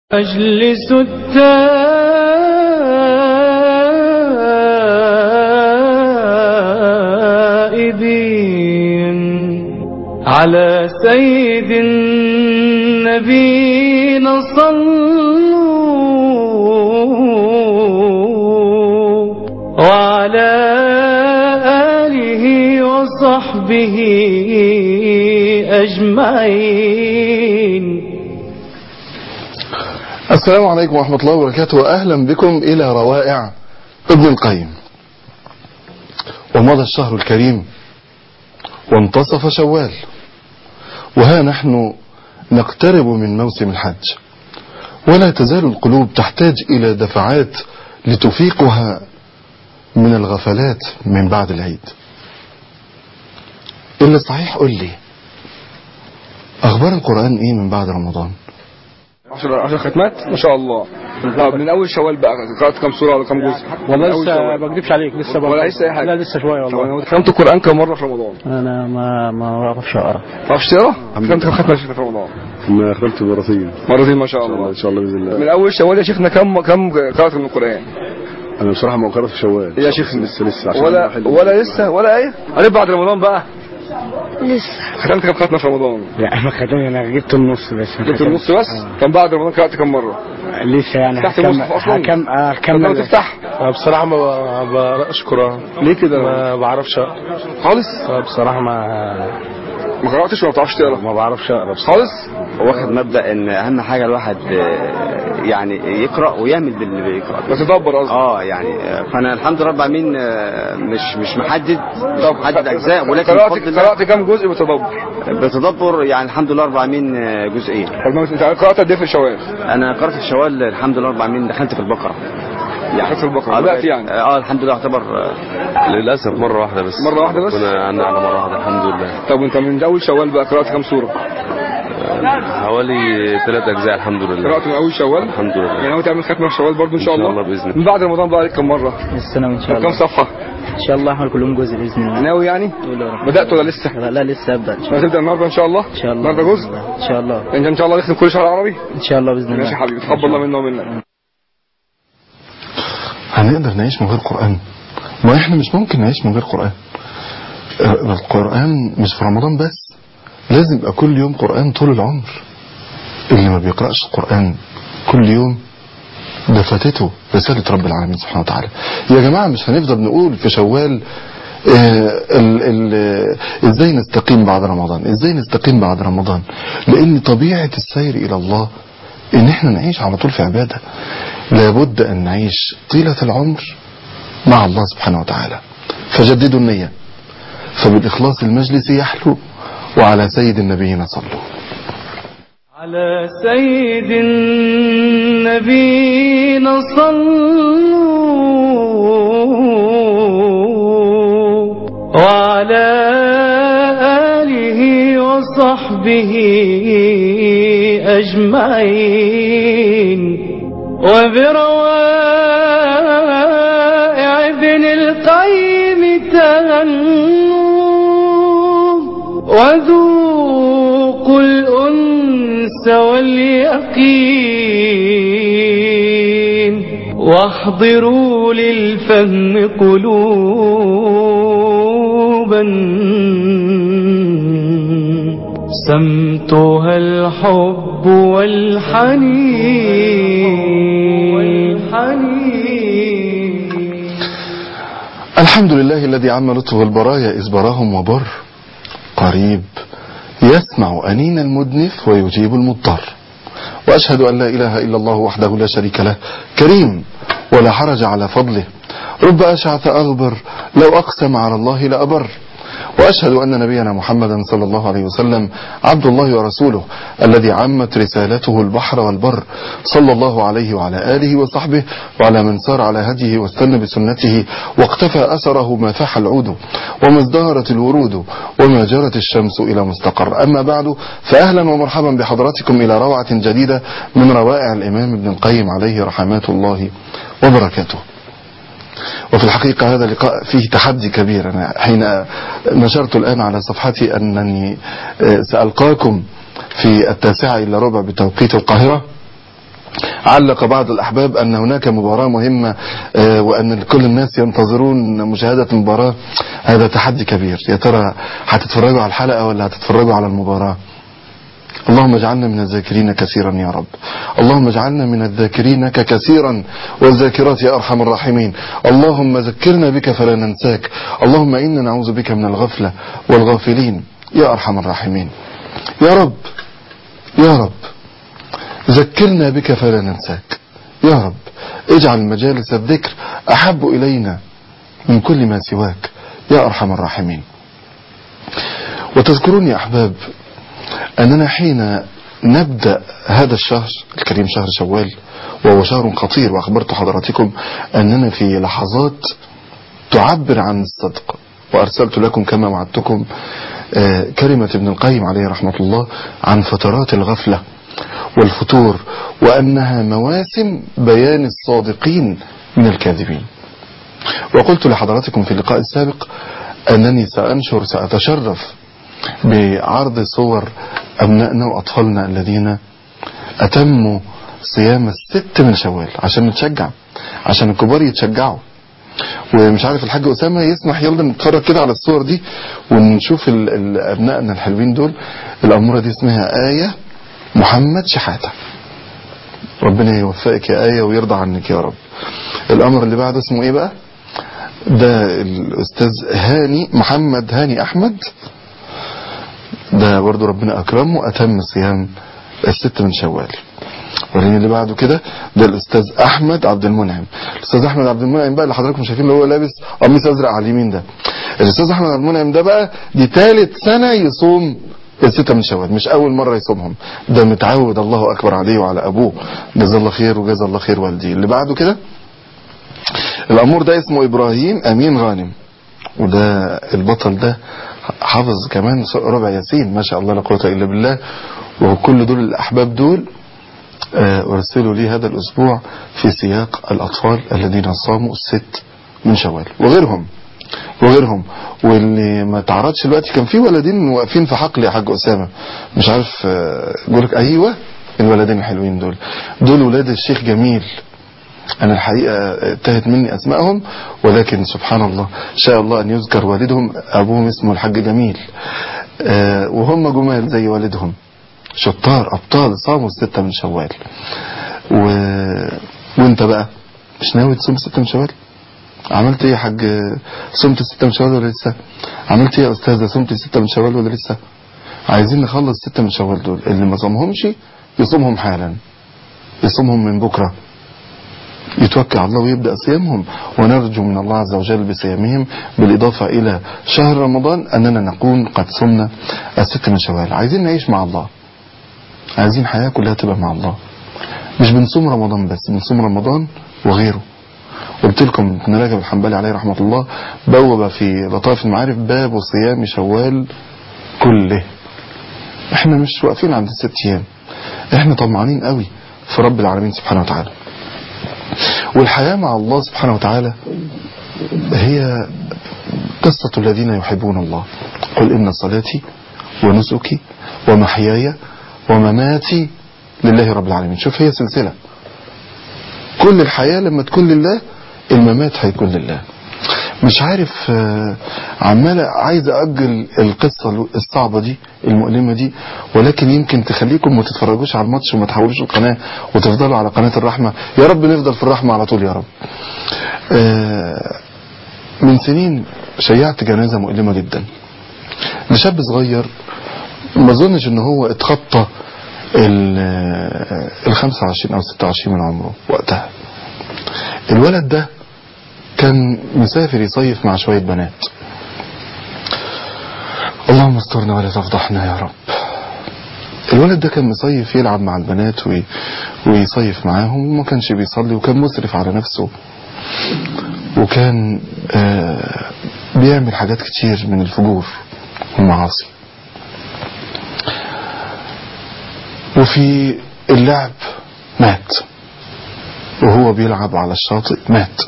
مجلس التائبين على سيد النبينا صلوا وعلى آله وصحبه أجمعين السلام عليكم ورحمة الله وبركاته وأهلا بكم إلى روائع ابن القيم ومضى الشهر الكريم وانتصف شوال وها نحن نقترب من موسم الحج ولا تزال القلوب تحتاج إلى دفعات لتفيقها من الغفلات من بعد العيد إلا صحيح قل لي أخبار القرآن إيه من بعد رمضان 10 10 ختمات ما شاء الله آه، من اول شوال بقى قرات كام سوره ولا كام جزء والله من أول لسه شوال. ما اكذبش عليك لسه ولا لسه اي حاجه لا لسه شويه طب والله انا ختمت القران كم مره في رمضان انا ما ما بعرفش اقرا ما تعرفش تقرا ختمت كم ختمه في رمضان ما خدمت مرتين مرتين ما شاء الله ان شاء الله باذن الله من اول شوال يا شيخنا كم كم قرات من القران انا بصراحه ما قرأت في شوال يا شيخنا لسه لسه عشان ولا الواحد- ولا لسه ولا ايه قريب بعد رمضان بقى لسه ختمت كم ختمه في رمضان لا ما ختمت انا جبت النص بس ما جبت النص بس كم بعد رمضان قرات كم مره لسه يعني تحت هكم- المصحف أصلاً؟ هكم طب هكمل لو تفتح بصراحة ما بقراش قرآن ليه كده ما بعرفش أقرأ خالص بصراحة ما ما قراتش ولا بتعرفش تقرا ما بعرفش أقرأ خالص واخد مبدا ان اهم حاجه الواحد آه، يعني يقرا ويعمل باللي بيقرا بتدبر قصدي اه يعني آه، فانا الحمد لله رب العالمين آه، مش مش محدد مش محدد اجزاء ولكن قرات بفضل الله قرات كم جزء بتدبر بتدبر يعني الحمد لله رب العالمين آه، جزئين طب ما انت قرات قد ايه في الشوال انا قرات في شوال الحمد لله رب العالمين دخلت في البقره دخلت في البقرة. بدأت يعني. اه الحمد لله اعتبر آه، للاسف مره واحده بس مرة واحدة بس؟ كنا عنا على مره واحده الحمد لله طب انت من اول شوال بقى قرات كم سوره حوالي ثلاث اجزاء الحمد لله قرات من اول شوال الحمد لله يعني ناوي تعمل ختمه في شوال برضه ان شاء إن شاء الله الله بإذن الله. من بعد رمضان بقى عليك كم مره السنه ان شاء كم الله صفحه ان شاء الله اعمل كلهم جزء باذن الله ناوي يعني قول يا رب. بدات ولا لسه لا, لا لسه ابدا ان شاء الله هتبدا النهارده ان شاء الله ان شاء الله النهارده جزء ان شاء الله انت ان شاء الله نختم كل شهر عربي ان شاء الله باذن الله ماشي يا حبيبي تقبل الله منا ومنك هنقدر نعيش من غير قرآن ما احنا مش ممكن نعيش من غير قرآن ال- القرآن مش في رمضان بس لازم يبقى كل يوم قرآن طول العمر اللي ما بيقرأش القرآن كل يوم ده فاتته رسالة رب العالمين سبحانه وتعالى يا جماعة مش هنفضل نقول في شوال آه، ال ال ازاي نستقيم بعد رمضان ازاي نستقيم بعد رمضان لان طبيعة السير الى الله ان احنا نعيش على طول في عبادة لابد ان نعيش طيلة العمر مع الله سبحانه وتعالى فجددوا النية فبالإخلاص المجلس يحلو وعلى سيد النبيين صلوا على سيد النبينا صلوا وعلى آله وصحبه أجمعين وبروائع ابن القيم تغنوا وذوقوا الأنس واليقين واحضروا للفهم قلوبا سمتها الحب والحنين والحنين الحمد لله الذي عم لطفه البرايا إذ براهم وبر قريب يسمع أنين المدنف ويجيب المضطر وأشهد أن لا إله إلا الله وحده لا شريك له كريم ولا حرج على فضله رب أشعث أغبر لو أقسم على الله لأبر وأشهد أن نبينا محمدا صلى الله عليه وسلم عبد الله ورسوله الذي عمت رسالته البحر والبر صلى الله عليه وعلى آله وصحبه وعلى من سار على هديه واستنى بسنته واقتفى أثره ما فاح العود وما ازدهرت الورود وما جرت الشمس إلى مستقر أما بعد فأهلا ومرحبا بحضراتكم إلى روعة جديدة من روائع الإمام ابن القيم عليه رحمات الله وبركاته وفي الحقيقة هذا اللقاء فيه تحدي كبير أنا حين نشرت الآن على صفحتي أنني سألقاكم في التاسعة إلا ربع بتوقيت القاهرة علق بعض الأحباب أن هناك مباراة مهمة آه، وأن كل الناس ينتظرون مشاهدة المباراة هذا تحدي كبير يا ترى هتتفرجوا على الحلقة ولا هتتفرجوا على المباراة اللهم اجعلنا من الذاكرين كثيرا يا رب اللهم اجعلنا من الذاكرين كثيرا والذاكرات يا أرحم الراحمين اللهم ذكرنا بك فلا ننساك اللهم إنا نعوذ بك من الغفلة والغافلين يا أرحم الراحمين يا رب يا رب ذكرنا بك فلا ننساك يا رب اجعل مجالس الذكر أحب إلينا من كل ما سواك يا أرحم الراحمين وتذكرون يا أحباب أننا حين نبدأ هذا الشهر الكريم شهر شوال وهو شهر خطير وأخبرت حضراتكم أننا في لحظات تعبر عن الصدق وأرسلت لكم كما وعدتكم آه، كلمة ابن القيم عليه رحمة الله عن فترات الغفلة والفتور وأنها مواسم بيان الصادقين من الكاذبين وقلت لحضراتكم في اللقاء السابق أنني سأنشر سأتشرف بعرض صور أبنائنا وأطفالنا الذين أتموا صيام الست من شوال عشان نتشجع عشان الكبار يتشجعوا ومش عارف الحاج أسامة يسمح يلا نتفرج كده على الصور دي ونشوف ال- ال- أبنائنا الحلوين دول الأمورة دي اسمها آية محمد شحاتة ربنا يوفقك يا آية ويرضى عنك يا رب الأمر اللي بعده اسمه إيه بقى ده الأستاذ هاني محمد هاني أحمد ده برضو ربنا أكرمه أتم صيام الست من شوال وريني اللي بعده كده ده الأستاذ أحمد عبد المنعم الأستاذ أحمد عبد المنعم بقى اللي حضراتكم شايفين اللي هو لابس قميص أزرق على اليمين ده الأستاذ أحمد عبد المنعم ده بقى دي ثالث سنة يصوم الستة من شوال مش أول مرة يصومهم ده متعود الله أكبر عليه وعلى أبوه جزا الله خير وجزا الله خير والديه اللي بعده كده الأمور ده اسمه إبراهيم أمين غانم وده البطل ده حافظ كمان ربع ياسين ما شاء الله لا قوة إلا بالله وكل دول الأحباب دول آه، أرسلوا لي هذا الأسبوع في سياق الأطفال الذين صاموا الست من شوال وغيرهم وغيرهم واللي ما تعرضش دلوقتي كان في ولدين واقفين في حقل يا حاج أسامة مش عارف آه، لك أيوة الولدين الحلوين دول دول ولاد الشيخ جميل أنا الحقيقة انتهت مني أسمائهم ولكن سبحان الله شاء الله أن يذكر والدهم أبوهم اسمه الحاج جميل آه، وهم جمال زي والدهم شطار أبطال صاموا الستة من شوال و... وانت بقى مش ناوي تصوم الستة من شوال عملت ايه يا حاج صمت الستة من شوال ولا لسه عملت ايه يا أستاذة صمت الستة من شوال ولا لسه عايزين نخلص الستة من شوال دول اللي ما صامهمش يصومهم حالا يصومهم من بكره يتوكل على الله ويبدأ صيامهم ونرجو من الله عز وجل بصيامهم بالإضافة إلى شهر رمضان أننا نكون قد صمنا الست من شوال عايزين نعيش مع الله عايزين حياة كلها تبقى مع الله مش بنصوم رمضان بس بنصوم رمضان وغيره قلت لكم ابن رجب الحنبلي عليه رحمة الله بوب في لطائف المعارف باب صيام شوال كله احنا مش واقفين عند الست ايام احنا طمعانين قوي في رب العالمين سبحانه وتعالى والحياة مع الله سبحانه وتعالى هي قصة الذين يحبون الله قل إن صلاتي ونسكي ومحياي ومماتي لله رب العالمين شوف هي سلسلة كل الحياة لما تكون لله الممات هيكون لله مش عارف آه، عمال عايز أجل القصة الصعبة دي المؤلمة دي ولكن يمكن تخليكم ما تتفرجوش على الماتش وما تحولوش القناة وتفضلوا على قناة الرحمة يا رب نفضل في الرحمة على طول يا رب آه، من سنين شيعت جنازة مؤلمة جدا لشاب صغير ما اظنش ان هو اتخطى ال ال 25 او 26 من عمره وقتها الولد ده كان مسافر يصيف مع شوية بنات اللهم استرنا ولا تفضحنا يا رب الولد ده كان مصيف يلعب مع البنات وي... ويصيف معاهم وما كانش بيصلي وكان مسرف على نفسه وكان آه بيعمل حاجات كتير من الفجور والمعاصي وفي اللعب مات وهو بيلعب على الشاطئ مات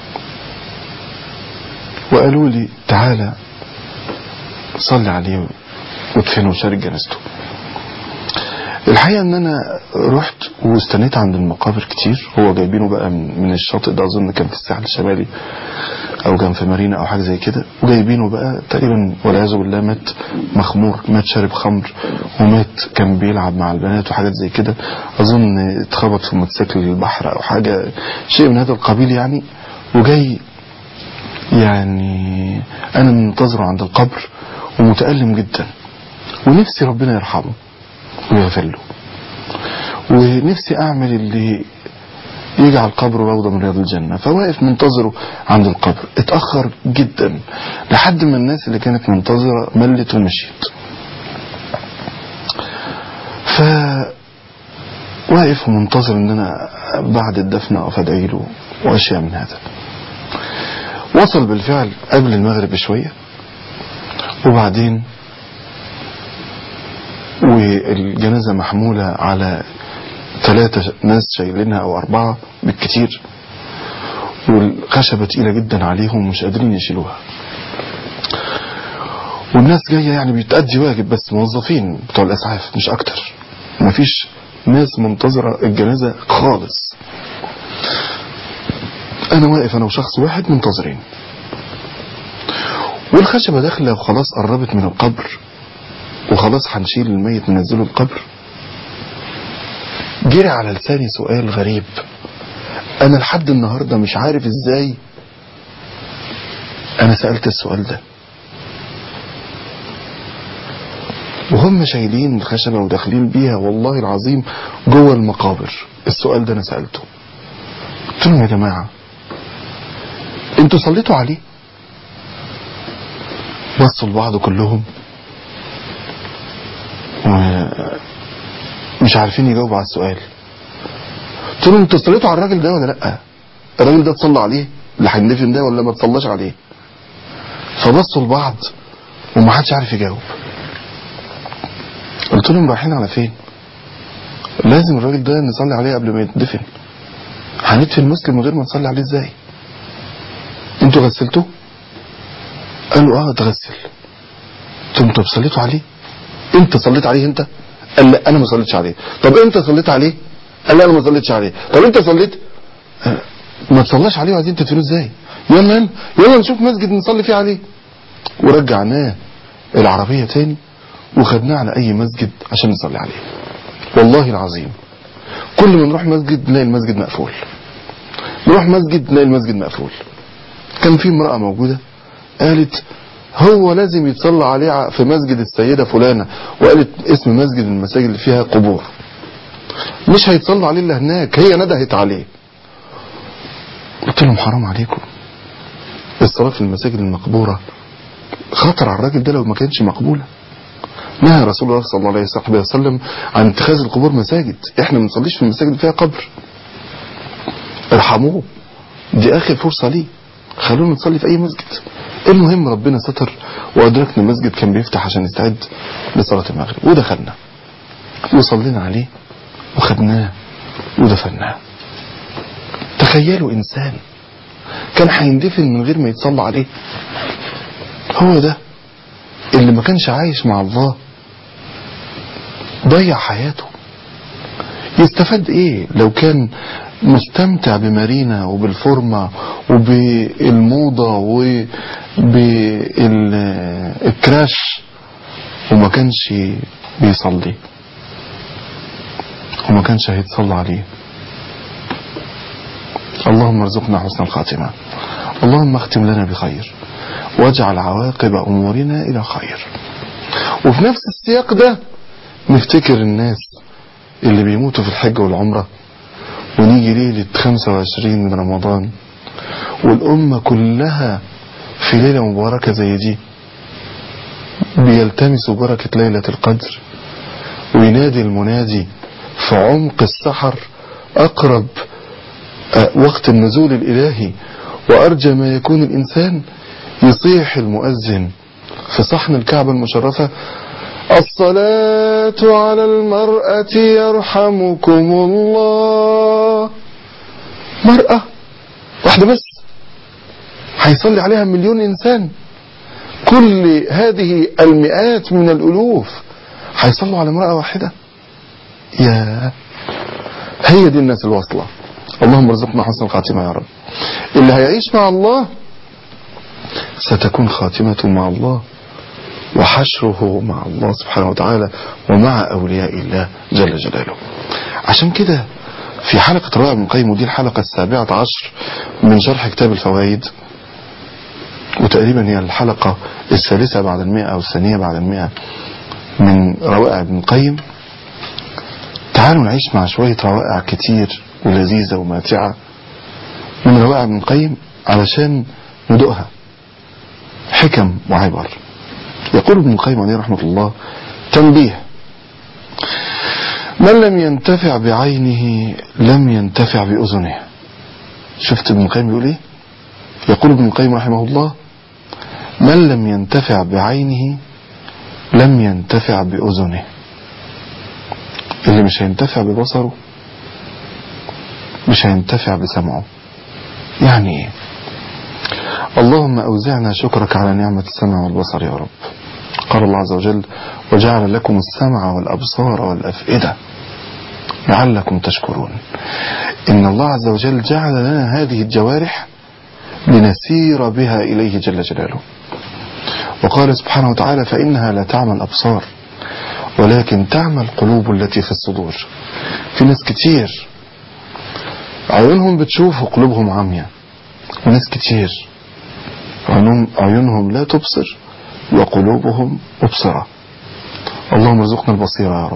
وقالوا لي تعالى صلي عليه وادفنه وشارك جنازته الحقيقة ان انا رحت واستنيت عند المقابر كتير هو جايبينه بقى من من الشاطئ ده اظن كان في الساحل الشمالي او كان في مارينا او حاجة زي كده وجايبينه بقى تقريبا والعياذ بالله مات مخمور مات شارب خمر ومات كان بيلعب مع البنات وحاجات زي كده اظن اتخبط في موتوسيكل البحر او حاجة شيء من هذا القبيل يعني وجاي يعني انا منتظره عند القبر ومتألم جدا ونفسي ربنا يرحمه ويغفر له ونفسي اعمل اللي يجعل قبره روضة من رياض الجنة فواقف منتظره عند القبر اتأخر جدا لحد ما الناس اللي كانت منتظرة ملت ومشيت ف واقف ومنتظر ان انا بعد الدفن اقف ادعي له واشياء من هذا وصل بالفعل قبل المغرب بشوية وبعدين والجنازة محمولة على ثلاثة ناس شايلينها او اربعة بالكتير والخشبة تقيلة جدا عليهم مش قادرين يشيلوها والناس جاية يعني بتأدي واجب بس موظفين بتوع الاسعاف مش اكتر مفيش ناس منتظرة الجنازة خالص انا واقف انا وشخص واحد منتظرين والخشبة داخلة وخلاص قربت من القبر وخلاص هنشيل الميت ننزله القبر جري على لساني سؤال غريب انا لحد النهاردة مش عارف ازاي انا سألت السؤال ده وهم شايلين الخشبة وداخلين بيها والله العظيم جوه المقابر السؤال ده انا سألته قلت لهم يا جماعة انتوا صليتوا عليه بصوا لبعض كلهم ومش عارفين يجاوبوا على السؤال قلت لهم انتوا صليتوا على الراجل ده ولا لا الراجل ده اتصلى عليه اللي هيندفن ده ولا ما اتصلاش عليه فبصوا لبعض ومحدش عارف يجاوب قلت لهم رايحين على فين لازم الراجل ده نصلي عليه قبل ما يتدفن هندفن مسلم من غير ما نصلي عليه ازاي انتوا غسلتوه قالوا اه اتغسل قلت لهم طب صليتوا عليه انت صليت عليه انت قال لا انا ما صليتش عليه طب انت صليت عليه قال لا انا ما صليتش عليه طب انت صليت آه، ما تصلاش عليه وعايزين تدفنوه ازاي يلا يلا يلا نشوف مسجد نصلي فيه عليه ورجعناه العربية تاني وخدناه على اي مسجد عشان نصلي عليه والله العظيم كل ما نروح مسجد نلاقي المسجد مقفول نروح مسجد نلاقي المسجد مقفول كان في امرأة موجودة قالت هو لازم يتصلى عليه في مسجد السيدة فلانة وقالت اسم مسجد من المساجد اللي فيها قبور مش هيتصلى عليه الا هناك هي ندهت عليه قلت لهم حرام عليكم الصلاة في المساجد المقبورة خطر على الراجل ده لو ما كانش مقبولة نهى رسول الله صلى الله عليه وصحبه وسلم عن اتخاذ القبور مساجد احنا ما بنصليش في المساجد اللي فيها قبر ارحموه دي اخر فرصة ليه خلونا نصلي في اي مسجد المهم ربنا ستر وادركنا المسجد كان بيفتح عشان يستعد لصلاة المغرب ودخلنا وصلينا عليه وخدناه ودفناه تخيلوا انسان كان هيندفن من غير ما يتصلى عليه هو ده اللي ما كانش عايش مع الله ضيع حياته يستفاد ايه لو كان مستمتع بمارينا وبالفورمة وبالموضة وبالكراش وما كانش بيصلي وما كانش هيتصلى عليه اللهم ارزقنا حسن الخاتمة اللهم اختم لنا بخير واجعل عواقب امورنا الى خير وفي نفس السياق ده نفتكر الناس اللي بيموتوا في الحج والعمرة ونيجي ليلة 25 من رمضان والأمة كلها في ليلة مباركة زي دي بيلتمسوا بركة ليلة القدر وينادي المنادي في عمق السحر أقرب وقت النزول الإلهي وأرجى ما يكون الإنسان يصيح المؤذن في صحن الكعبة المشرفة الصلاة على المرأة يرحمكم الله مرأة واحدة بس هيصلي عليها مليون إنسان كل هذه المئات من الألوف هيصلوا على امرأة واحدة يا هي دي الناس الواصلة اللهم ارزقنا حسن الخاتمة يا رب اللي هيعيش مع الله ستكون خاتمته مع الله وحشره مع الله سبحانه وتعالى ومع أولياء الله جل جلاله عشان كده في حلقة رائع من قيم ودي الحلقة السابعة عشر من شرح كتاب الفوائد وتقريبا هي الحلقة الثالثة بعد المئة أو الثانية بعد المئة من روائع ابن القيم تعالوا نعيش مع شوية روائع كتير ولذيذة وماتعة من روائع ابن القيم علشان ندوقها حكم وعبر يقول ابن القيم عليه رحمة الله تنبيه من لم ينتفع بعينه لم ينتفع بأذنه شفت ابن القيم بيقول ايه يقول ابن القيم رحمه الله من لم ينتفع بعينه لم ينتفع بأذنه اللي مش هينتفع ببصره مش هينتفع بسمعه يعني ايه اللهم أوزعنا شكرك على نعمة السمع والبصر يا رب قال الله عز وجل وجعل لكم السمع والأبصار والأفئدة لعلكم تشكرون إن الله عز وجل جعل لنا هذه الجوارح لنسير بها إليه جل جلاله وقال سبحانه وتعالى فإنها لا تعمى الأبصار ولكن تعمى القلوب التي في الصدور في ناس كتير عيونهم بتشوف وقلوبهم عمية وناس كتير عيونهم, عيونهم لا تبصر وقلوبهم مبصرة اللهم ارزقنا البصيرة يا رب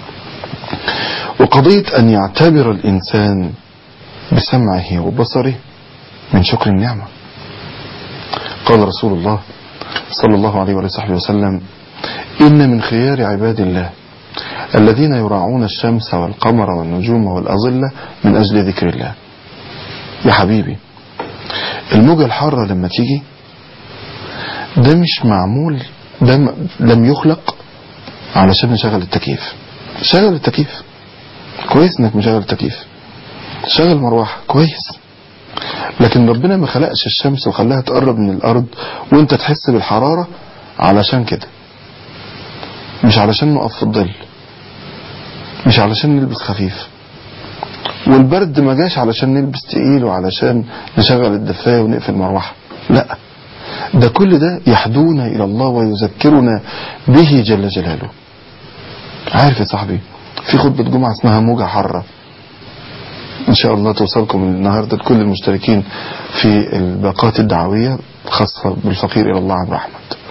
وقضية أن يعتبر الإنسان بسمعه وبصره من شكر النعمة قال رسول الله صلى الله عليه وصحبه وسلم إن من خيار عباد الله الذين يراعون الشمس والقمر والنجوم والأظلة من أجل ذكر الله يا حبيبي الموجة الحارة لما تيجي ده مش معمول ده م- لم يخلق علشان نشغل التكييف شغل التكييف كويس انك مشغل التكييف شغل مروحة كويس لكن ربنا ما خلقش الشمس وخلاها تقرب من الارض وانت تحس بالحرارة علشان كده مش علشان نقف في الظل مش علشان نلبس خفيف والبرد ما جاش علشان نلبس تقيل وعلشان نشغل الدفاية ونقفل المروحة لا ده كل ده يحدونا إلى الله ويذكرنا به جل جلاله عارف يا صاحبي في خطبة جمعة اسمها موجة حرة إن شاء الله توصلكم النهاردة لكل المشتركين في الباقات الدعوية خاصة بالفقير إلى الله عبد أحمد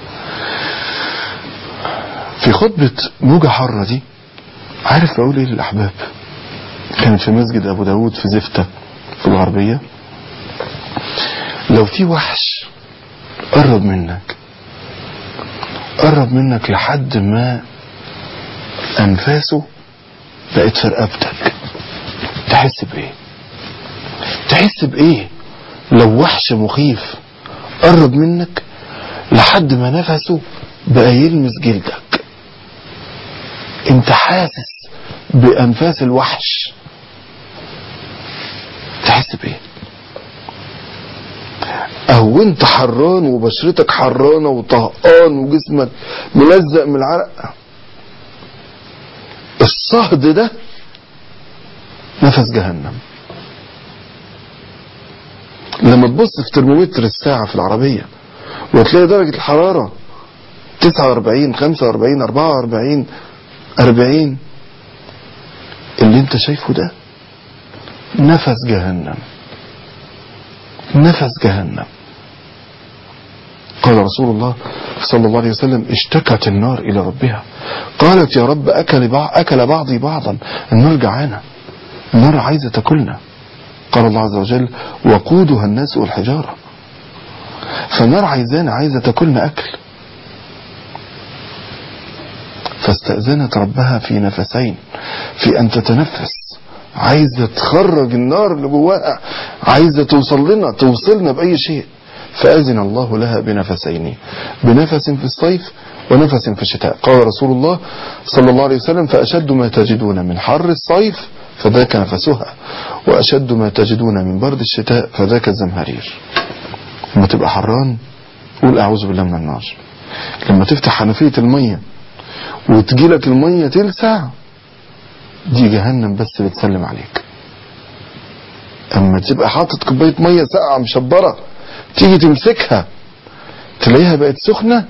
في خطبة موجة حرة دي عارف بقول ايه للأحباب كانت في مسجد أبو داود في زفتة في الغربية لو في وحش قرب منك قرب منك لحد ما أنفاسه بقت في رقبتك تحس بإيه تحس بإيه لو وحش مخيف قرب منك لحد ما نفسه بقى يلمس جلدك انت حاسس بأنفاس الوحش تحس بإيه أو أنت حران وبشرتك حرانة وطهقان وجسمك ملزق من العرق الصهد ده نفس جهنم لما تبص في ترمومتر الساعة في العربية وتلاقي درجة الحرارة 49 45 44 40 اللي انت شايفه ده نفس جهنم نفس جهنم قال رسول الله صلى الله عليه وسلم اشتكت النار إلى ربها قالت يا رب أكل, بعض أكل بعضي بعضا النار جعانة النار عايزة تاكلنا قال الله عز وجل وقودها الناس والحجارة فالنار عايزانا عايزة تاكلنا أكل فاستأذنت ربها في نفسين في أن تتنفس عايزة تخرج النار اللي جواها عايزة توصل لنا توصلنا بأي شيء فأذن الله لها بنفسين بنفس في الصيف ونفس في الشتاء قال رسول الله صلى الله عليه وسلم فأشد ما تجدون من حر الصيف فذاك نفسها وأشد ما تجدون من برد الشتاء فذاك الزمهرير لما تبقى حران قول أعوذ بالله من النار لما تفتح حنفية المية وتجيلك المية تلسع دي جهنم بس بتسلم عليك اما تبقى حاطط كوبايه ميه ساقعه مشبره تيجي تمسكها تلاقيها بقت سخنه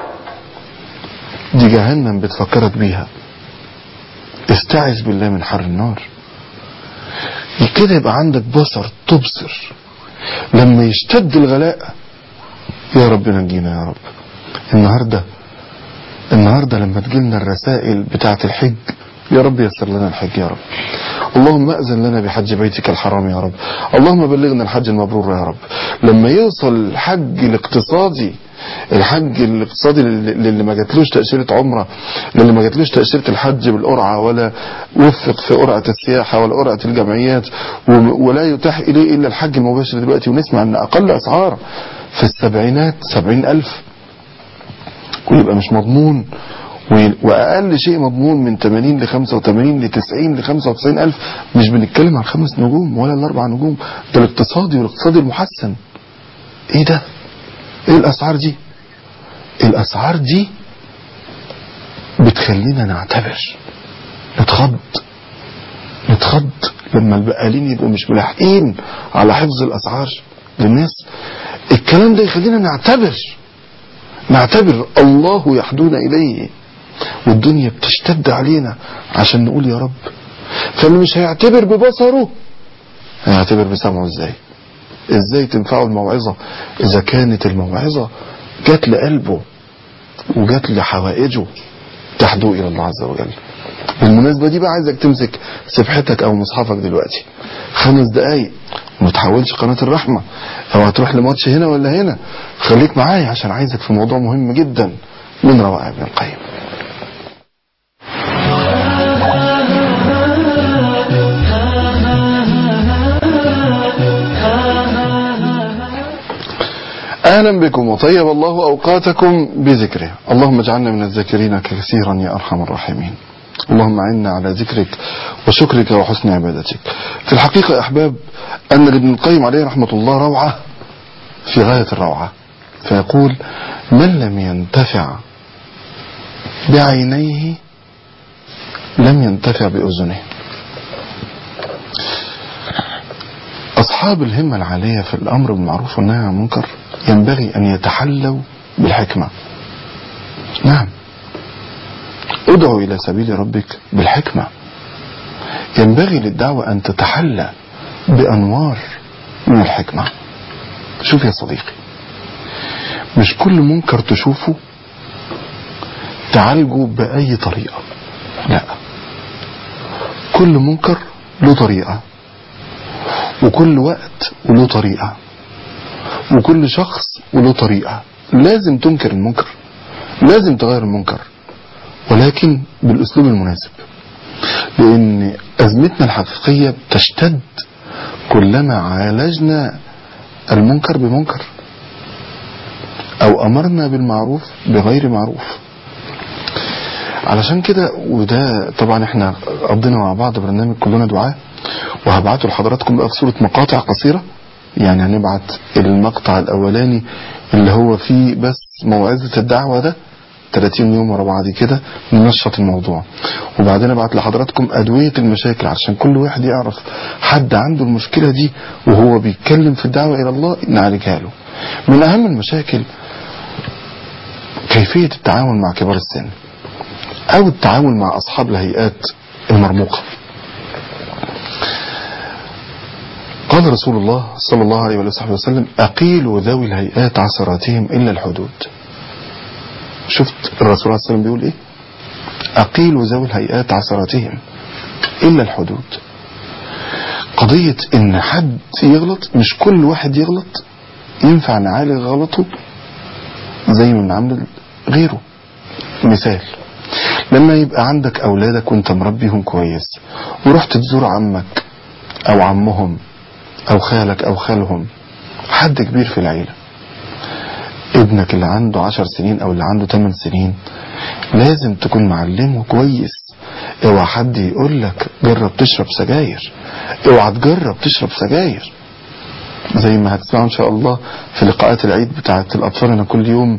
دي جهنم بتفكرك بيها استعذ بالله من حر النار كده يبقى عندك بصر تبصر لما يشتد الغلاء يا رب نجينا يا رب النهارده النهارده لما تجيلنا الرسائل بتاعه الحج يا رب يسر لنا الحج يا رب اللهم أذن لنا بحج بيتك الحرام يا رب اللهم بلغنا الحج المبرور يا رب لما يوصل الحج الاقتصادي الحج الاقتصادي للي اللي ما جاتلوش تأشيرة عمرة للي ما جاتلوش تأشيرة الحج بالقرعة ولا وفق في قرعة السياحة ولا قرعة الجمعيات و- ولا يتاح إليه إلا الحج المباشر دلوقتي ونسمع أن أقل أسعار في السبعينات سبعين ألف ويبقى مش مضمون و- واقل شيء مضمون من 80 ل 85 ل 90 ل 95 الف مش بنتكلم عن خمس نجوم ولا الاربع نجوم ده الاقتصادي والاقتصادي المحسن ايه ده ايه الاسعار دي الاسعار دي بتخلينا نعتبر نتخض نتخض لما البقالين يبقوا مش ملاحقين على حفظ الاسعار للناس الكلام ده يخلينا نعتبر نعتبر الله يحدونا إليه والدنيا بتشتد علينا عشان نقول يا رب فاللي مش هيعتبر ببصره هيعتبر بسمعه ازاي ازاي تنفعه الموعظة اذا كانت الموعظة جات لقلبه وجات لحوائجه تحدو الى الله عز وجل بالمناسبة دي بقى عايزك تمسك سبحتك او مصحفك دلوقتي خمس دقايق وما تحولش قناة الرحمة او هتروح لماتش هنا ولا هنا خليك معايا عشان عايزك في موضوع مهم جدا من روائع ابن القيم اهلا بكم وطيب الله اوقاتكم بذكره اللهم اجعلنا من الذاكرين كثيرا يا ارحم الراحمين اللهم اعنا على ذكرك وشكرك وحسن عبادتك في الحقيقة يا احباب ان ابن القيم عليه رحمة الله روعة في غاية الروعة فيقول من لم ينتفع بعينيه لم ينتفع بأذنه أصحاب الهمة العالية في الأمر بالمعروف والنهي عن المنكر ينبغي أن يتحلوا بالحكمة نعم ادعو إلى سبيل ربك بالحكمة ينبغي للدعوة أن تتحلى بأنوار من الحكمة شوف يا صديقي مش كل منكر تشوفه تعالجه بأي طريقة لا كل منكر له طريقة وكل وقت وله طريقة وكل شخص وله طريقة لازم تنكر المنكر لازم تغير المنكر ولكن بالأسلوب المناسب لأن أزمتنا الحقيقية بتشتد كلما عالجنا المنكر بمنكر أو أمرنا بالمعروف بغير معروف علشان كده وده طبعا احنا قضينا مع بعض برنامج كلنا دعاء وهبعته لحضراتكم بقى في صورة مقاطع قصيرة يعني هنبعت المقطع الأولاني اللي هو فيه بس موعظة الدعوة ده 30 يوم ورا بعض كده ننشط الموضوع وبعدين ابعت لحضراتكم أدوية المشاكل عشان كل واحد يعرف حد عنده المشكلة دي وهو بيتكلم في الدعوة إلى الله نعالجها له من أهم المشاكل كيفية التعامل مع كبار السن أو التعامل مع أصحاب الهيئات المرموقة قال رسول الله صلى الله عليه وصحبه وسلم أقيلوا ذوي الهيئات عثراتهم إلا الحدود شفت الرسول عليه السلام بيقول إيه أقيلوا ذوي الهيئات عثراتهم إلا الحدود قضية إن حد يغلط مش كل واحد يغلط ينفع نعالج غلطه زي ما بنعمل غيره مثال لما يبقى عندك أولادك وانت مربيهم كويس ورحت تزور عمك أو عمهم أو خالك أو خالهم حد كبير في العيلة ابنك اللي عنده عشر سنين أو اللي عنده ثمان سنين لازم تكون معلمه كويس اوعى حد يقول لك جرب تشرب سجاير اوعى تجرب تشرب سجاير زي ما هتسمعوا ان شاء الله في لقاءات العيد بتاعت الاطفال انا كل يوم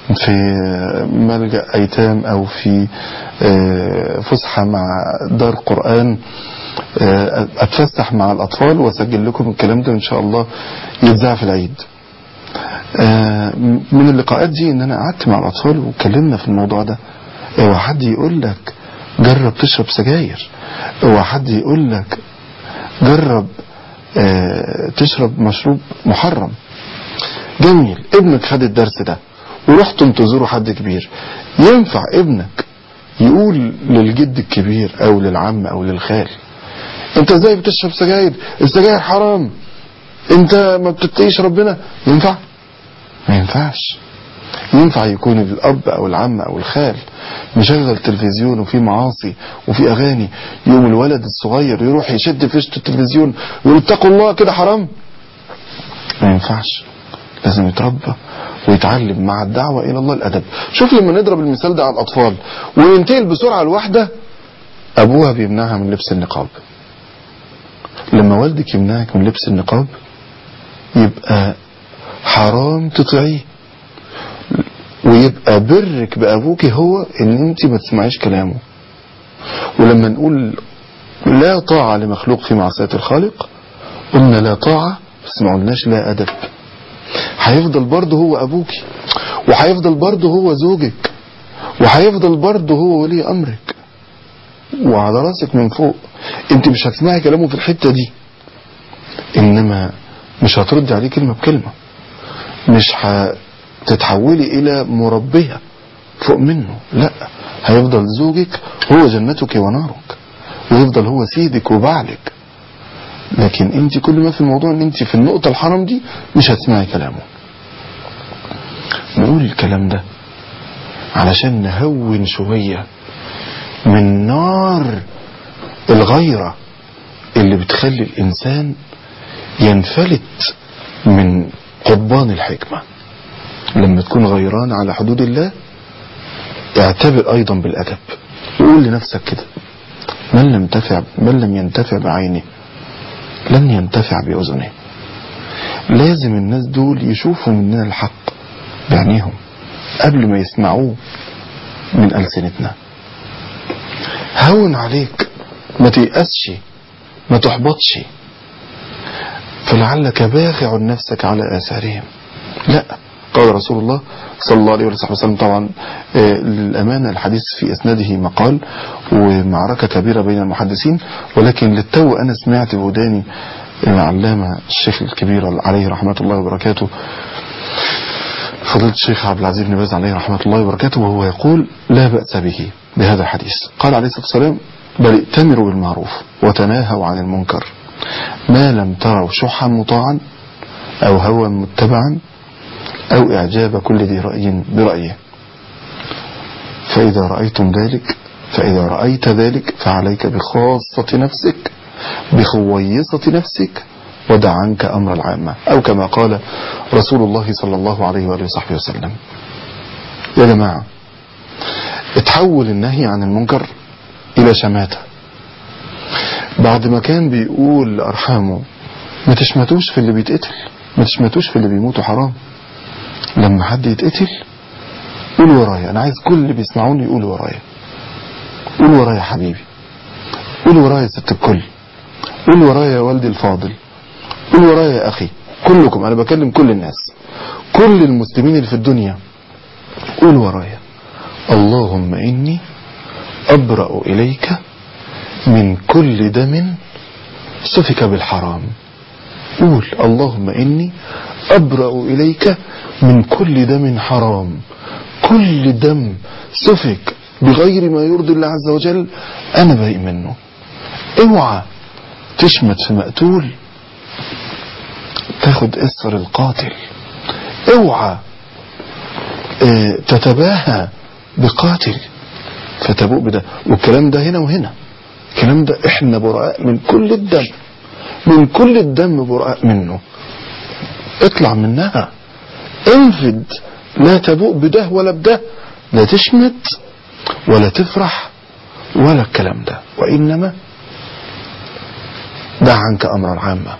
في ملجأ أيتام أو في آه، فسحة مع دار قرآن آه، أتفسح مع الأطفال وأسجل لكم الكلام ده إن شاء الله يتذاع في العيد آه، من اللقاءات دي إن أنا قعدت مع الأطفال واتكلمنا في الموضوع ده اوعى حد يقول لك جرب تشرب سجاير اوعى حد يقول لك جرب آه، تشرب مشروب محرم جميل ابنك خد الدرس ده ورحتم تزوروا حد كبير ينفع ابنك يقول للجد الكبير او للعم او للخال انت ازاي بتشرب سجاير السجاير حرام انت ما بتتقيش ربنا ينفع ما ينفعش ينفع يكون الاب او العم او الخال مشغل تلفزيون وفي معاصي وفي اغاني يوم الولد الصغير يروح يشد فيشة التلفزيون ويقول اتقوا الله كده حرام ما ينفعش لازم يتربى ويتعلم مع الدعوة إلى الله الأدب شوف لما نضرب المثال ده على الأطفال وينتقل بسرعة الواحدة أبوها بيمنعها من لبس النقاب لما والدك يمنعك من لبس النقاب يبقى حرام تطيعيه ويبقى برك بأبوك هو ان انت ما تسمعيش كلامه ولما نقول لا طاعة لمخلوق في معصية الخالق قلنا لا طاعة بس ما قلناش لا أدب هيفضل برضه هو أبوك وهيفضل برضه هو زوجك وهيفضل برضه هو ولي أمرك وعلى راسك من فوق انت مش هتسمعي كلامه في الحتة دي انما مش هتردي عليه كلمة بكلمة مش هتتحولي الى مربية فوق منه لا هيفضل زوجك هو جنتك ونارك ويفضل هو سيدك وبعلك لكن انت كل ما في الموضوع ان انت في النقطة الحرام دي مش هتسمعي كلامه نقول الكلام ده علشان نهون شوية من نار الغيرة اللي بتخلي الإنسان ينفلت من قضبان الحكمة لما تكون غيران على حدود الله اعتبر أيضا بالأدب وقول لنفسك كده من لم تفع من لم ينتفع بعينه لن ينتفع بأذنه لازم الناس دول يشوفوا مننا الحق بعينيهم قبل ما يسمعوه من ألسنتنا هون عليك ما تيأسش ما تحبطش فلعلك باخع نفسك على آثارهم لا قال رسول الله صلى الله عليه وسلم طبعا آه، للأمانة الحديث في إسناده مقال ومعركة كبيرة بين المحدثين ولكن للتو أنا سمعت بوداني العلامة الشيخ الكبير عليه رحمة الله وبركاته فضيلة الشيخ عبد العزيز بن باز عليه رحمة الله وبركاته وهو يقول لا بأس به بهذا الحديث قال عليه الصلاة والسلام بل ائتمروا بالمعروف وتناهوا عن المنكر ما لم تروا شحا مطاعا أو هوى متبعا أو إعجاب كل ذي رأي برأيه فإذا رأيتم ذلك فإذا رأيت ذلك فعليك بخاصة نفسك بخويصة نفسك ودع عنك أمر العامة أو كما قال رسول الله صلى الله عليه وآله وصحبه وسلم يا جماعة اتحول النهي عن المنكر إلى شماتة بعد ما كان بيقول لأرحامه ما تشمتوش في اللي بيتقتل ما تشمتوش في اللي بيموتوا حرام لما حد يتقتل قول ورايا أنا عايز كل اللي بيسمعوني يقولوا ورايا قول ورايا يا حبيبي قول ورايا يا ست الكل قول ورايا يا والدي الفاضل قول ورايا يا أخي كلكم أنا بكلم كل الناس كل المسلمين اللي في الدنيا قول ورايا اللهم إني أبرأ إليك من كل دم سفك بالحرام قول اللهم إني أبرأ إليك من كل دم حرام كل دم سفك بغير ما يرضي الله عز وجل أنا بريء منه اوعى تشمت في مقتول تاخد اسر القاتل اوعى اه تتباهى بقاتل فتبوء بده والكلام ده هنا وهنا الكلام ده احنا براء من كل الدم من كل الدم براء منه اطلع منها انفد لا تبوء بده ولا بده لا تشمت ولا تفرح ولا الكلام ده وإنما دع عنك أمر العامة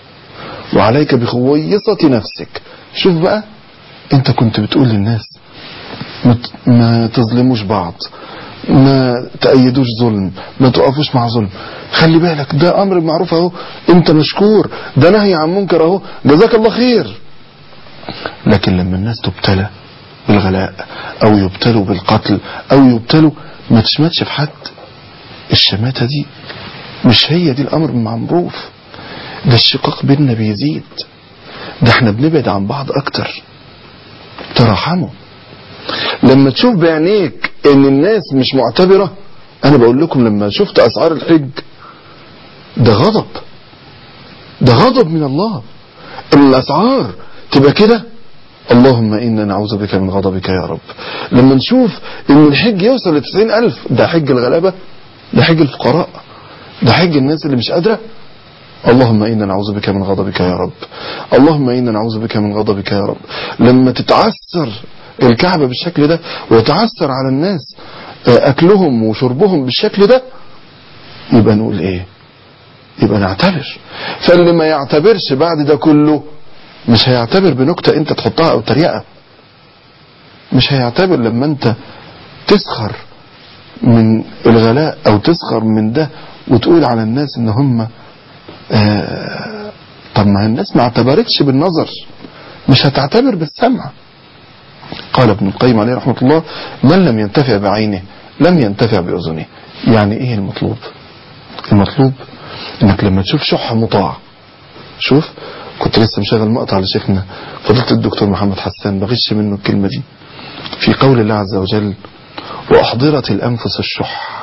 وعليك بخويصة نفسك شوف بقى انت كنت بتقول للناس ما ت- ما تظلموش بعض ما تأيدوش ظلم ما تقفوش مع ظلم خلي بالك ده امر معروف اهو انت مشكور ده نهي عن منكر اهو جزاك الله خير لكن لما الناس تبتلى بالغلاء او يبتلوا بالقتل او يبتلوا ما تشمتش في حد الشماتة دي مش هي دي الامر بالمعروف ده الشقاق بيننا بيزيد ده احنا بنبعد عن بعض اكتر ترحموا لما تشوف بعينيك ان الناس مش معتبرة انا بقول لكم لما شفت اسعار الحج ده غضب ده غضب من الله ان الاسعار تبقى كده اللهم إنا نعوذ بك من غضبك يا رب لما نشوف ان الحج يوصل لتسعين ألف ده حج الغلابة ده حج الفقراء ده حج الناس اللي مش قادرة اللهم إنا نعوذ بك من غضبك يا رب اللهم إنا نعوذ بك من غضبك يا رب لما تتعثر الكعبة بالشكل ده ويتعثر على الناس آه، أكلهم وشربهم بالشكل ده يبقى نقول إيه يبقى نعتبر فاللي ما يعتبرش بعد ده كله مش هيعتبر بنكتة انت تحطها او تريقة مش هيعتبر لما انت تسخر من الغلاء او تسخر من ده وتقول على الناس ان هم آه طب ما الناس ما اعتبرتش بالنظر مش هتعتبر بالسمع قال ابن القيم عليه رحمة الله من لم ينتفع بعينه لم ينتفع بأذنه يعني ايه المطلوب المطلوب انك لما تشوف شح مطاع شوف كنت لسه مشغل مقطع لشيخنا فضيلة الدكتور محمد حسان بغش منه الكلمة دي في قول الله عز وجل وأحضرت الأنفس الشح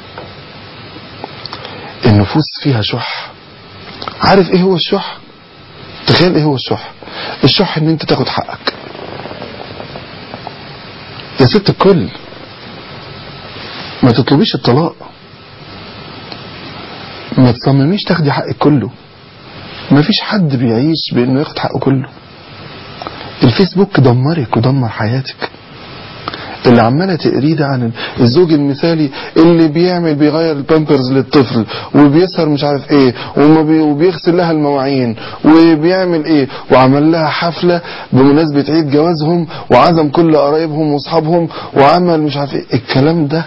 النفوس فيها شح عارف ايه هو الشح تخيل ايه هو الشح الشح ان انت تاخد حقك يا ست الكل ما تطلبيش الطلاق ما تصمميش تاخدي حقك كله ما فيش حد بيعيش بانه ياخد حقه كله الفيسبوك دمرك ودمر حياتك اللي عماله تقريه ده عن الزوج المثالي اللي بيعمل بيغير البامبرز للطفل وبيسهر مش عارف ايه وما بي وبيغسل لها المواعين وبيعمل ايه وعمل لها حفله بمناسبه عيد جوازهم وعزم كل قرايبهم واصحابهم وعمل مش عارف ايه الكلام ده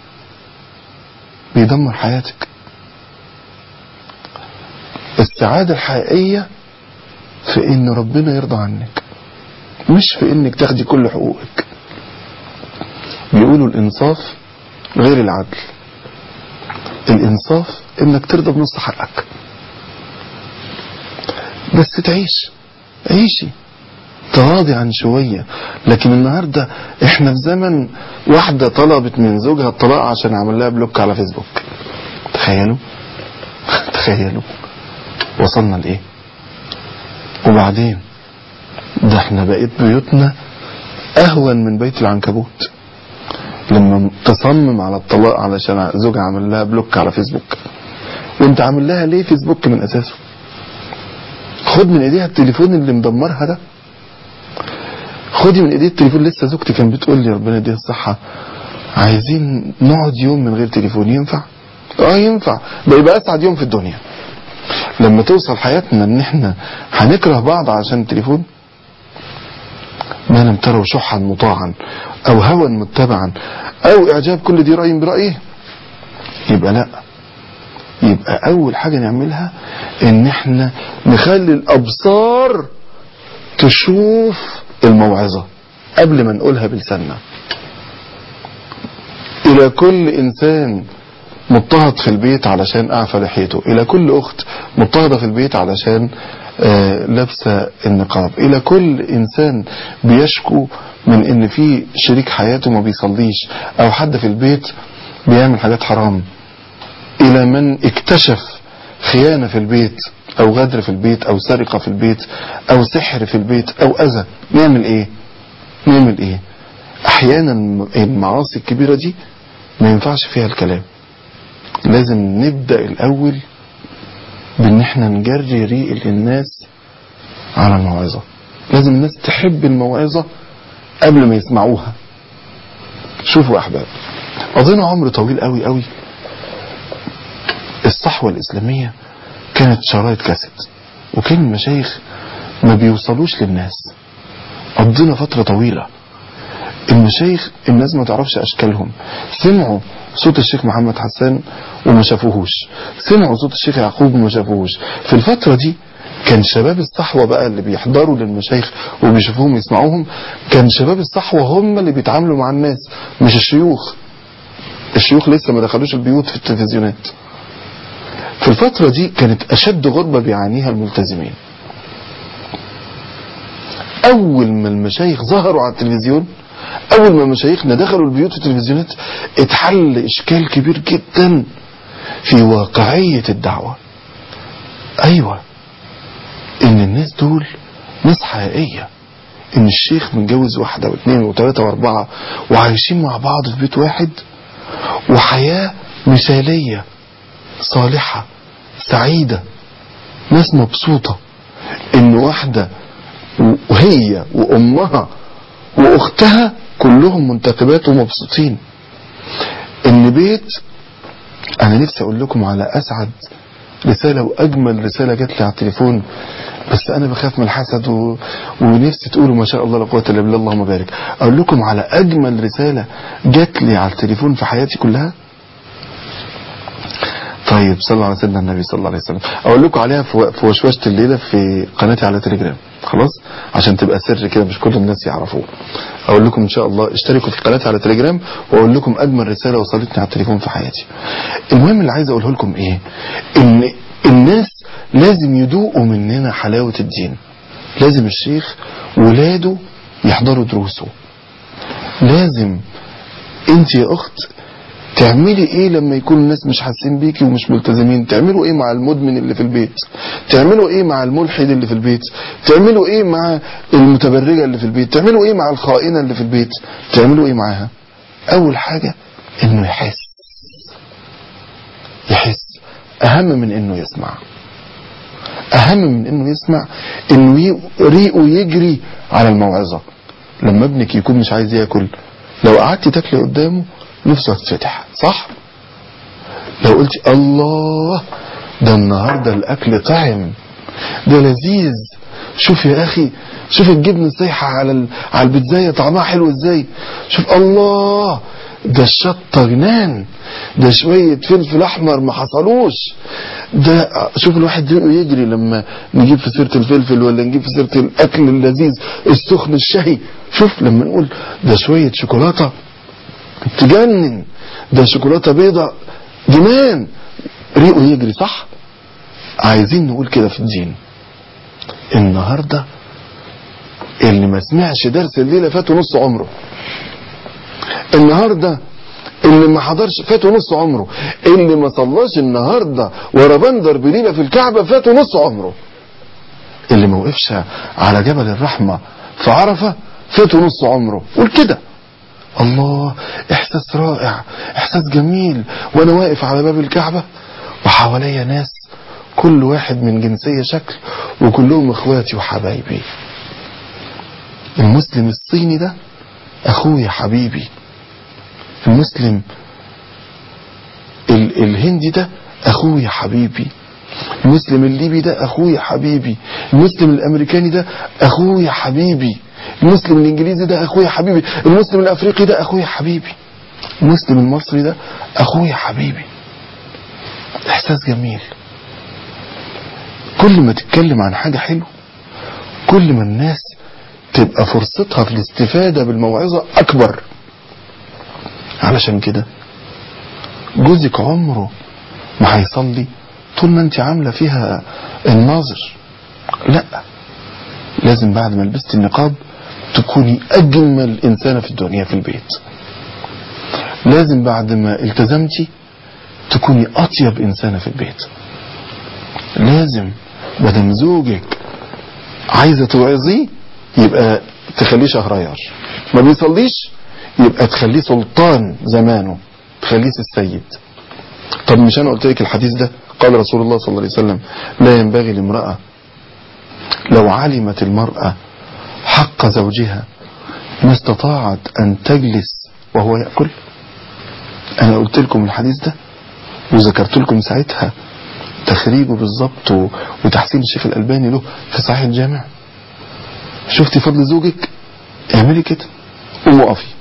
بيدمر حياتك السعادة الحقيقية في ان ربنا يرضى عنك مش في انك تاخدي كل حقوقك بيقولوا الانصاف غير العدل الانصاف انك ترضى بنص حقك بس تعيش عيشي تراضي عن شوية لكن النهاردة احنا في زمن واحدة طلبت من زوجها الطلاق عشان عمل لها بلوك على فيسبوك تخيلوا تخيلوا وصلنا لايه وبعدين ده احنا بقيت بيوتنا اهون من بيت العنكبوت لما تصمم على الطلاق علشان زوجها عمل لها بلوك على فيسبوك وانت عامل لها ليه فيسبوك من اساسه خد من ايديها التليفون اللي مدمرها ده خدي من ايديه التليفون لسه زوجتي كان بتقول لي ربنا يديها الصحة عايزين نقعد يوم من غير تليفون ينفع اه ينفع ده يبقى اسعد يوم في الدنيا لما توصل حياتنا ان احنا هنكره بعض عشان التليفون ما لم تروا شحا مطاعا او هوى متبعا او اعجاب كل دي رأي برأيه يبقى لا يبقى اول حاجة نعملها ان احنا نخلي الابصار تشوف الموعظة قبل ما نقولها بلساننا الى كل انسان مضطهد في البيت علشان اعفى لحيته الى كل اخت مضطهدة في البيت علشان آه لابسة النقاب الى كل انسان بيشكو من ان في شريك حياته ما بيصليش او حد في البيت بيعمل حاجات حرام الى من اكتشف خيانة في البيت او غدر في البيت او سرقة في البيت او سحر في البيت او اذى نعمل ايه نعمل ايه احيانا المعاصي الكبيرة دي ما ينفعش فيها الكلام لازم نبدأ الاول بان احنا نجري ريق الناس على الموعظة لازم الناس تحب الموعظة قبل ما يسمعوها شوفوا يا احباب قضينا عمر طويل قوي قوي الصحوة الاسلامية كانت شرايط كاسيت وكان المشايخ ما بيوصلوش للناس قضينا فترة طويلة المشايخ الناس ما تعرفش اشكالهم سمعوا صوت الشيخ محمد حسان وما شافوهوش سمعوا صوت الشيخ يعقوب وما شافوهوش في الفترة دي كان شباب الصحوة بقى اللي بيحضروا للمشايخ وبيشوفوهم يسمعوهم كان شباب الصحوة هم اللي بيتعاملوا مع الناس مش الشيوخ الشيوخ لسه ما دخلوش البيوت في التلفزيونات في الفترة دي كانت أشد غربة بيعانيها الملتزمين أول ما المشايخ ظهروا على التلفزيون أول ما مشايخنا دخلوا البيوت في التلفزيونات اتحل إشكال كبير جدا في واقعية الدعوة أيوة إن الناس دول ناس حقيقية إن الشيخ متجوز واحدة واثنين وثلاثة وأربعة وعايشين مع بعض في بيت واحد وحياة مثالية صالحة سعيدة ناس مبسوطة إن واحدة وهي وأمها وأختها كلهم منتخبات ومبسوطين إن بيت أنا نفسي أقول لكم على أسعد رسالة وأجمل رسالة جات لي على التليفون بس أنا بخاف من الحسد و... ونفسي تقولوا ما شاء الله لا قوة إلا بالله اللهم بارك أقول لكم على أجمل رسالة جات لي على التليفون في حياتي كلها طيب صلوا على سيدنا النبي صلى الله عليه وسلم اقول لكم عليها في في وشوشه الليله في قناتي على تليجرام خلاص عشان تبقى سر كده مش كل الناس يعرفوه اقول لكم ان شاء الله اشتركوا في قناتي على تليجرام واقول لكم اجمل رساله وصلتني على التليفون في حياتي المهم اللي عايز اقوله لكم ايه ان الناس لازم يدوقوا مننا حلاوه الدين لازم الشيخ ولاده يحضروا دروسه لازم انت يا اخت تعملي ايه لما يكون الناس مش حاسين بيكي ومش ملتزمين تعملوا ايه مع المدمن اللي في البيت تعملوا ايه مع الملحد اللي في البيت تعملوا ايه مع المتبرجة اللي في البيت تعملوا ايه مع الخائنة اللي في البيت تعملوا ايه معاها اول حاجة انه يحس يحس اهم من انه يسمع اهم من انه يسمع انه ي- ريقه يجري على الموعظة لما ابنك يكون مش عايز ياكل لو قعدتي تاكلي قدامه نفسه هتتفتح صح لو قلت الله ده النهاردة الاكل طعم ده لذيذ شوف يا اخي شوف الجبنة السايحة على ال... على البيتزاية طعمها حلو ازاي شوف الله ده الشطة جنان ده شوية فلفل احمر ما حصلوش ده شوف الواحد ريقه يجري لما نجيب في سيرة الفلفل ولا نجيب في سيرة الاكل اللذيذ السخن الشهي شوف لما نقول ده شوية شوكولاتة تجنن ده شوكولاتة بيضة جنان ريقه يجري صح عايزين نقول كده في الدين النهاردة اللي ما سمعش درس الليلة فاته نص عمره النهاردة اللي ما حضرش فاته نص عمره اللي ما صلاش النهاردة ورا بندر بليلة في الكعبة فاته نص عمره اللي ما وقفش على جبل الرحمة في عرفة فاته نص عمره قول كده الله احساس رائع احساس جميل وانا واقف على باب الكعبة وحواليا ناس كل واحد من جنسية شكل وكلهم اخواتي وحبايبي المسلم الصيني ده اخويا حبيبي المسلم ال الهندي ده اخويا حبيبي المسلم الليبي ده اخويا حبيبي المسلم الامريكاني ده اخويا حبيبي المسلم الانجليزي ده اخويا حبيبي المسلم الافريقي ده اخويا حبيبي المسلم المصري ده اخويا حبيبي احساس جميل كل ما تتكلم عن حاجة حلوة كل ما الناس تبقى فرصتها في الاستفادة بالموعظة اكبر علشان كده جوزك عمره ما هيصلي طول ما انت عاملة فيها الناظر لا لازم بعد ما لبست النقاب تكوني أجمل إنسانة في الدنيا في البيت لازم بعد ما التزمتي تكوني أطيب إنسانة في البيت لازم بدل زوجك عايزة توعظيه يبقى تخليه شهريار ما بيصليش يبقى تخليه سلطان زمانه تخليه السيد طب مش انا قلت لك الحديث ده قال رسول الله صلى الله عليه وسلم لا ينبغي لامرأة لو علمت المرأة حق زوجها ما استطاعت أن تجلس وهو يأكل أنا قلت لكم الحديث ده وذكرت لكم ساعتها تخريجه بالظبط و- وتحسين الشيخ الألباني له في صحيح الجامع شفتي فضل زوجك اعملي كده قومي اقفي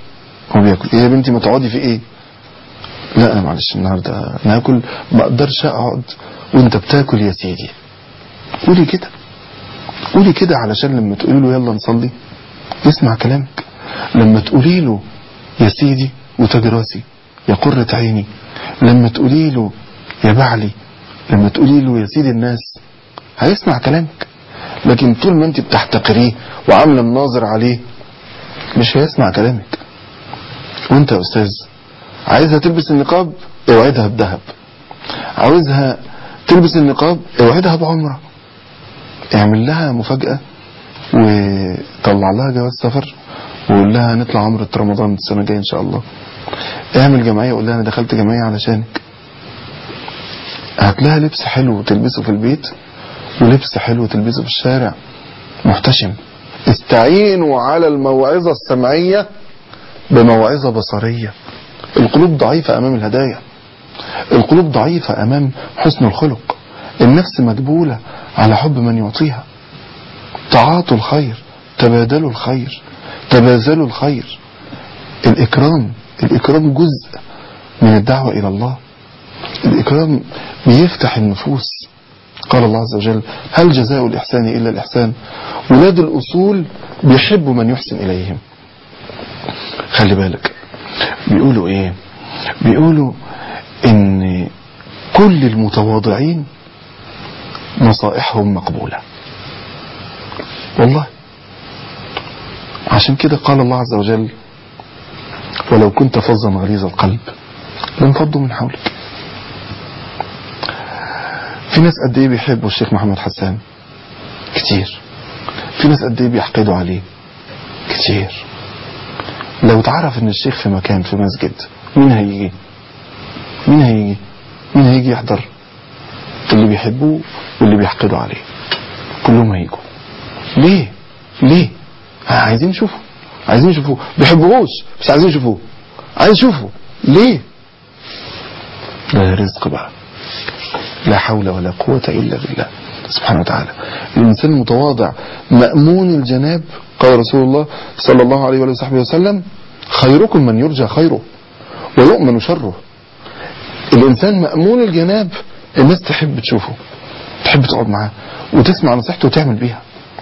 هو بياكل ايه يا بنتي ما تقعدي في ايه لا انا معلش النهارده ناكل ما اقدرش اقعد وانت بتاكل يا سيدي قولي كده قولي كده علشان لما تقولي له يلا نصلي يسمع كلامك لما تقولي له يا سيدي وتاج راسي يا قرة عيني لما تقولي له يا بعلي لما تقولي له يا سيدي الناس هيسمع كلامك لكن طول ما انت بتحتقريه وعامله مناظر عليه مش هيسمع كلامك وانت يا استاذ عايزها تلبس النقاب اوعدها بذهب عاوزها تلبس النقاب اوعدها بعمره اعمل لها مفاجأة وطلع لها جواز سفر وقول لها نطلع عمرة رمضان السنة الجاية ان شاء الله اعمل جمعية وقول لها انا دخلت جمعية علشانك هات لها لبس حلو تلبسه في البيت ولبس حلو تلبسه في الشارع محتشم استعينوا على الموعظة السمعية بموعظة بصرية القلوب ضعيفة أمام الهدايا القلوب ضعيفة أمام حسن الخلق النفس مجبولة على حب من يعطيها تعاطوا الخير تبادلوا الخير تبازلوا الخير الإكرام الإكرام جزء من الدعوة إلى الله الإكرام بيفتح النفوس قال الله عز وجل هل جزاء الإحسان إلا الإحسان ولاد الأصول بيحبوا من يحسن إليهم خلي بالك بيقولوا إيه بيقولوا إن كل المتواضعين نصائحهم مقبولة والله عشان كده قال الله عز وجل ولو كنت فظا غليظ القلب لانفضوا من حولك في ناس قد ايه بيحبوا الشيخ محمد حسان كتير في ناس قد ايه بيحقدوا عليه كتير لو تعرف ان الشيخ في مكان في مسجد مين هيجي مين هيجي مين هيجي يحضر اللي بيحبوه واللي بيحقدوا عليه كلهم هيجوا ليه ليه عايزين نشوفه عايزين يشوفوه بيحبوهوش بس عايزين يشوفوه عايز يشوفه ليه ده رزق بقى لا حول ولا قوة إلا بالله سبحانه وتعالى الإنسان المتواضع مأمون الجناب قال رسول الله صلى الله عليه وآله وصحبه وسلم خيركم من يرجى خيره ويؤمن شره الإنسان مأمون الجناب الناس تحب تشوفه تحب تقعد معاه وتسمع نصيحته وتعمل بيها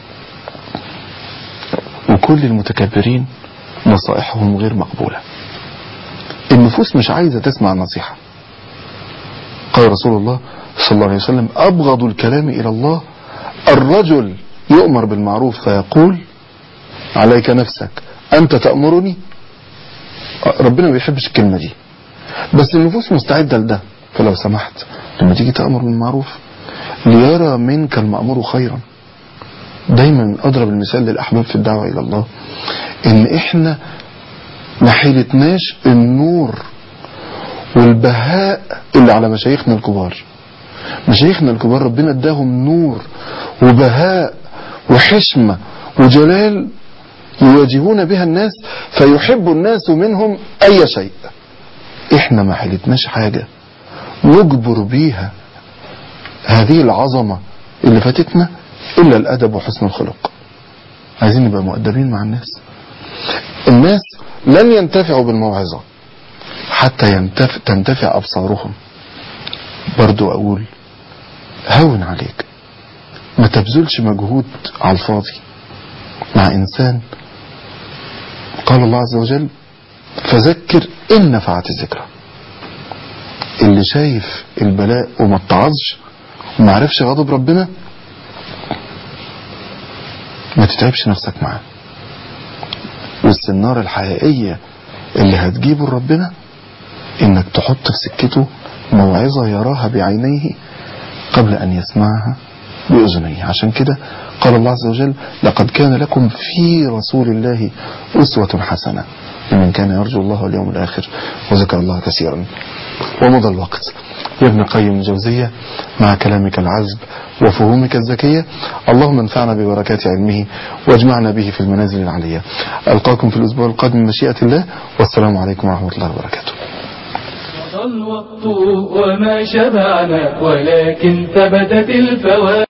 وكل المتكبرين نصائحهم غير مقبولة النفوس مش عايزة تسمع النصيحة قال رسول الله صلى الله عليه وسلم أبغض الكلام إلى الله الرجل يؤمر بالمعروف فيقول عليك نفسك أنت تأمرني ربنا ما بيحبش الكلمة دي بس النفوس مستعدة لده فلو سمحت لما تيجي تأمر بالمعروف ليرى منك المأمور خيرا دايما أضرب المثال للأحباب في الدعوة إلى الله إن إحنا ما حيلتناش النور والبهاء اللي على مشايخنا الكبار مشايخنا الكبار ربنا اداهم نور وبهاء وحشمة وجلال يواجهون بها الناس فيحب الناس منهم أي شيء احنا ما حيلتناش حاجة نجبر بيها هذه العظمة اللي فاتتنا إلا الأدب وحسن الخلق عايزين نبقى مؤدبين مع الناس الناس لن ينتفعوا بالموعظة حتى ينتفع تنتفع أبصارهم برضو أقول هون عليك ما تبذلش مجهود على الفاضي مع إنسان قال الله عز وجل فذكر إن نفعت الذكرى اللي شايف البلاء وما اتعظش وما عرفش غضب ربنا ما تتعبش نفسك معاه والسنارة الحقيقية اللي هتجيبه لربنا انك تحط في سكته موعظة يراها بعينيه قبل ان يسمعها بأذنيه عشان كده قال الله عز وجل لقد كان لكم في رسول الله أسوة حسنة لمن كان يرجو الله واليوم الآخر وذكر الله كثيرا ومضى الوقت يا ابن قيم الجوزية مع كلامك العذب وفهومك الذكية اللهم انفعنا ببركات علمه واجمعنا به في المنازل العلية ألقاكم في الأسبوع القادم مشيئة الله والسلام عليكم ورحمة الله وبركاته الوقت وما شبعنا ولكن ثبتت الفوائد